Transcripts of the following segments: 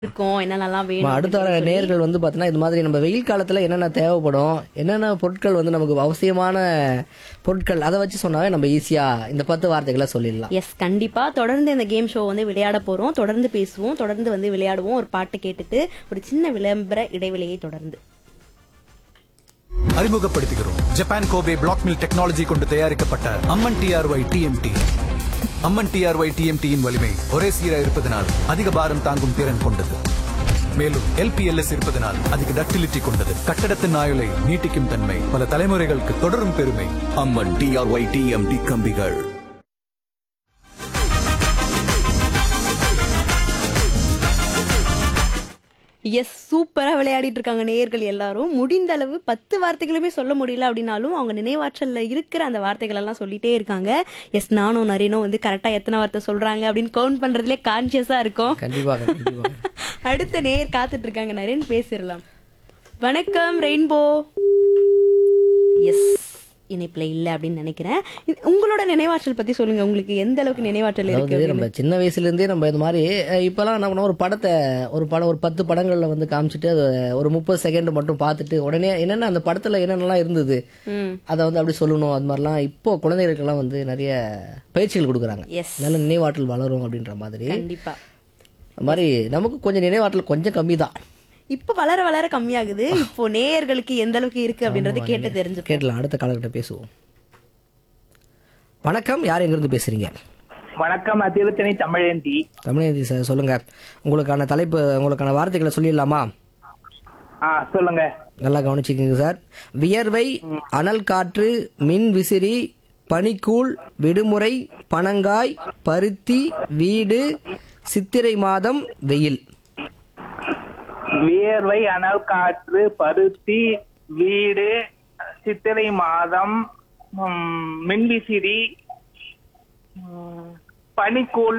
இருக்கும் என்னென்னலாம் நம்ம வேணும் அடுத்த வர நேர்கள் வந்து பார்த்தீங்கன்னா இது மாதிரி நம்ம வெயில் காலத்தில் என்னென்ன தேவைப்படும் என்னென்ன பொருட்கள் வந்து நமக்கு அவசியமான பொருட்கள் அதை வச்சு சொன்னாவே நம்ம ஈஸியாக இந்த பத்து வார்த்தைகளை சொல்லிடலாம் எஸ் கண்டிப்பா தொடர்ந்து இந்த கேம் ஷோ வந்து விளையாட போறோம் தொடர்ந்து பேசுவோம் தொடர்ந்து வந்து விளையாடுவோம் ஒரு பாட்டு கேட்டுட்டு ஒரு சின்ன விளம்பர இடைவெளியை தொடர்ந்து அறிமுகப்படுத்துகிறோம் Japan Kobe black mill technology கொண்டு தயாரிக்கப்பட்ட Amman TRY TMT Amman TRY டிஎம்டியின் வலிமை ஒரே சீரா இருப்பதனால் அதிக பாரம் தாங்கும் திறன் கொண்டது மேலும் எல்பிஎல்எஸ் இருப்பதனால் அதிக டக்டிலிட்டி கொண்டது கட்டடத்தின் ஆயுளை நீட்டிக்கும் தன்மை பல தலைமுறைகளுக்கு தொடரும் பெருமை அம்மன் டிஆர்ஒய் டிஎம்டி கம்பிகள் எஸ் சூப்பரா விளையாடிட்டு இருக்காங்க நேயர்கள் எல்லாரும் முடிந்த அளவு பத்து வார்த்தைகளுமே சொல்ல முடியல அப்படின்னாலும் அவங்க நினைவாற்றல்ல இருக்கிற அந்த வார்த்தைகள் எல்லாம் சொல்லிட்டே இருக்காங்க எஸ் நானும் நரேனும் வந்து கரெக்டா எத்தனை வார்த்தை சொல்றாங்க அப்படின்னு கவுண்ட் பண்றதுலே கான்சியஸா இருக்கும் கண்டிப்பாக கண்டிப்பாக அடுத்த நேயர் காத்துட்டு இருக்காங்க நரேன் பேசிடலாம் வணக்கம் ரெயின்போ எஸ் இணைப்புல இல்ல அப்படின்னு நினைக்கிறேன் இது- உங்களோட நினைவாற்றல் பத்தி சொல்லுங்க உங்களுக்கு எந்த அளவுக்கு நினைவாற்றல் இருக்கு அதாவது நம்ம சின்ன வயசுலேருந்தே நம்ம இது மாதிரி அஹ், இப்பெல்லாம் என்ன பண்ணோம் ஒரு படத்தை ஒரு படம் ஒரு பத்து படங்களில் வந்து காமிச்சிட்டு அது ஒரு முப்பது செகண்ட் மட்டும் பார்த்துட்டு உடனே என்னென்ன அந்த படத்தில் என்னென்னலாம் இருந்தது ம் அதை வந்து அப்படி சொல்லணும் அது மாதிரிலாம் இப்போ குழந்தைகளுக்கெல்லாம் வந்து நிறைய பயிற்சிகள் கொடுக்குறாங்க எஸ் நல்ல நினைவாற்றல் வளரும் அப்படின்ற மாதிரி கண்டிப்பா அது மாதிரி நமக்கு கொஞ்சம் நினைவாற்றல் கொஞ்சம் கம்மி தான் இப்ப வளர வளர கம்மியாகுது இப்போ நேயர்களுக்கு எந்த அளவுக்கு இருக்கு அப்படின்றத கேட்டு தெரிஞ்சு கேட்டலாம் அடுத்த காலகிட்ட பேசுவோம் வணக்கம் யார் எங்கிருந்து பேசுறீங்க வணக்கம் அதிருத்தணி தமிழேந்தி தமிழந்தி சார் சொல்லுங்க உங்களுக்கான தலைப்பு உங்களுக்கான வார்த்தைகளை சொல்லிடலாமா ஆ சொல்லுங்க நல்லா கவனிச்சுக்கோங்க சார் வியர்வை அனல் காற்று மின் விசிறி பனிக்கூழ் விடுமுறை பனங்காய் பருத்தி வீடு சித்திரை மாதம் வெயில் வியர்வை அனல் காற்று பருத்தி வீடு சித்திரை மாதம் ம், மின்விசிறி ம், பனிக்கூழ்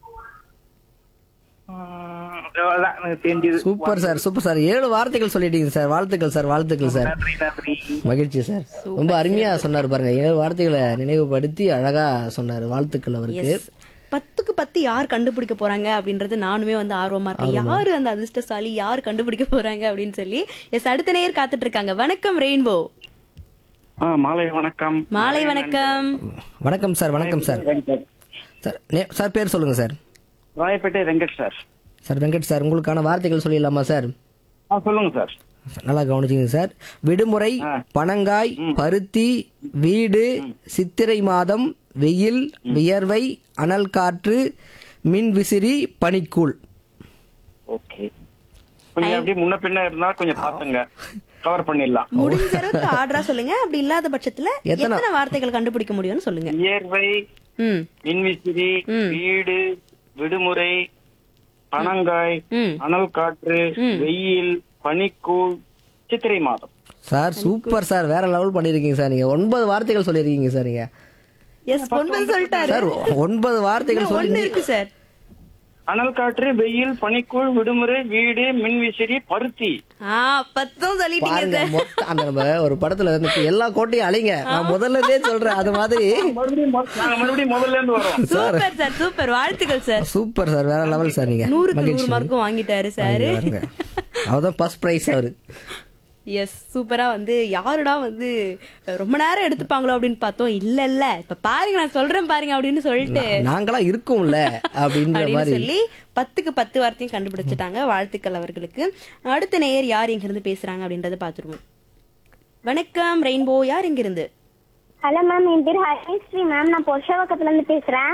ம், இவ்வளவுதான் எனக்கு தெரிஞ்சது சூப்பர் சார் சூப்பர் சார் ஏழு வார்த்தைகள் சொல்லிட்டீங்க சார் வாழ்த்துக்கள் சார் வாழ்த்துக்கள் சார் நன்றி நன்றி மகிழ்ச்சி சார் ரொம்ப அருமையா சொன்னார் பாருங்க ஏழு வார்த்தைகளை நினைவுபடுத்தி அழகா சொன்னார் வாழ்த்துக்கள் அவருக்கு எஸ் பத்துக்கு பத்து யார் கண்டுபிடிக்க போறாங்க அப்படின்றது நானுமே வந்து ஆர்வமா இருக்கேன் யாரு அந்த அதிர்ஷ்டசாலி யார் கண்டுபிடிக்க போறாங்க அப்படின்னு சொல்லி எஸ் அடுத்த நேயர் காத்துட்டு இருக்காங்க வணக்கம் ரெயின்போ ஆ மாலை வணக்கம் மாலை வணக்கம் வணக்கம் சார் வணக்கம் சார் வெங்கட் சார் நே- சார் பேர் சொல்லுங்க sir Royapettah Venkat sir sir Venkat sir உங்களுக்கான வார்த்தைகள் சொல்லிடலாமா சார் ஆ சொல்லுங்க சார் நல்லா கவனிச்சுங்க சார் விடுமுறை பனங்காய் பருத்தி வீடு சித்திரை மாதம் வெயில் வியர்வை அனல் காற்று மின் விசிறி பனிக்கூழ் ஓகே கொஞ்சம் அப்படியே முன்ன பின்ன இருந்தா கொஞ்சம் பாத்துங்க கவர் பண்ணிடலாம் முடிஞ்ச அளவுக்கு ஆர்டரா சொல்லுங்க அப்படி இல்லாத பட்சத்துல எத்தனை? எத்தனை வார்த்தைகள் கண்டுபிடிக்க முடியும்னு சொல்லுங்க இயற்கை ம் மின்விசிறி வீடு விடுமுறை பனங்காய் ம். அனல் காற்று வெயில் பனிக்கூழ் சித்திரை மாதம் சார் சூப்பர் சார் வேற லெவல் பண்ணிருக்கீங்க சார் நீங்க ஒன்பது வார்த்தைகள் சொல்லியிருக்கீங்க சார் நீங்க எஸ் ஒன்பது சொல்லிட்டாரு சார் ஒன்பது வார்த்தைகள் இன்னும் சொல்லி ஒண்ணு இருக்கு சார் அனல் காற்று வெயில் பனிக்கூழ் விடுமுறை வீடு மின்விசிறி பருத்தி ஆ பத்தும் சொல்லிட்டீங்க பாருங்க சார் மொத்த அந்த நம்ம ஒரு படத்துல இருந்து எல்லா கோட்டையும் அழிங்க நான் முதல்ல இருந்தே சொல்றேன் அது மாதிரி மறுபடியும் மொ- நாங்க மறுபடியும் முதல்ல இருந்து வரோம் சூப்பர் சார் சூப்பர் வாழ்த்துக்கள் சார் சூப்பர் சார் வேற லெவல் சார் நீங்க நூறுக்கு நூறு மகிழ்ச்சி மார்க்கும் வாங்கிட்டாரு சார் பாருங்க அவர்தான் ஃபர்ஸ்ட் பிரைஸ் அவரு எஸ் சூப்பரா வந்து யாருடா வந்து ரொம்ப நேரம் எடுத்துப்பாங்களோ அப்படின்னு பார்த்தோம் இல்ல இல்ல இப்ப பாருங்க நான் சொல்றேன் பாருங்க அப்படின்னு சொல்லிட்டு நாங்களா இருக்கோம்ல அப்படின்ற அப்படின்னு மாதிரி சொல்லி பத்துக்கு பத்து வார்த்தையும் கண்டுபிடிச்சிட்டாங்க வாழ்த்துக்கள் அவர்களுக்கு அடுத்த நேயர் யார் இங்க இருந்து பேசுறாங்க அப்படின்றத பாத்துருவோம் வணக்கம் ரெயின்போ யார் இங்க இருந்து ஹலோ மேம் என் பேர் ஹரிஸ்ரீ மேம் நான் பொருஷவக்கத்துல இருந்து பேசுறேன்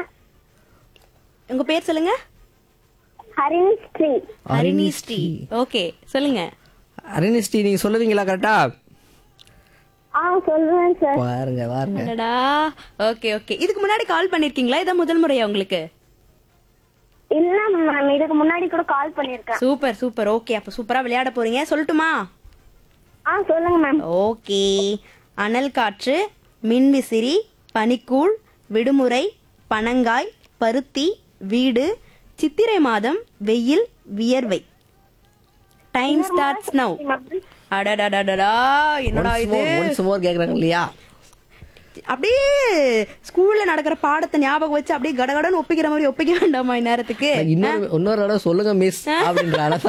உங்க பேர் சொல்லுங்க ஹரிஸ்ரீ ஹரிணி ஸ்ரீ ஓகே சொல்லுங்க அரினிஸ்டி நீங்க சொல்லுவீங்களா கரெக்டா ஆ சொல்றேன் சார் பாருங்க பாருங்க அடடா ஓகே ஓகே இதுக்கு முன்னாடி கால் பண்ணிருக்கீங்களா இதான் முதல் முறையா உங்களுக்கு இல்ல மேம் இதுக்கு முன்னாடி கூட கால் பண்ணிருக்கேன் சூப்பர் சூப்பர் ஓகே அப்ப சூப்பரா விளையாட போறீங்க சொல்லட்டுமா ஆ சொல்லுங்க மேம் ஓகே அனல் காற்று மின்விசிறி பனிக்கூழ் விடுமுறை பனங்காய் பருத்தி வீடு சித்திரை மாதம் வெயில் வியர்வை டைம் ஸ்டார்ட்ஸ் நவ் அடடடடடா என்னடா இது ஒன்ஸ் மோர் கேக்குறாங்க இல்லையா அப்படியே ஸ்கூல்ல நடக்கிற பாடத்தை ஞாபகம் வச்சு அப்படியே கடகடன்னு ஒப்பிக்கிற மாதிரி ஒப்பிக்க வேண்டாமா இந்நேரத்துக்கு இன்னொரு இன்னொரு தடவை சொல்லுங்க மிஸ் அப்படின்ற அளவு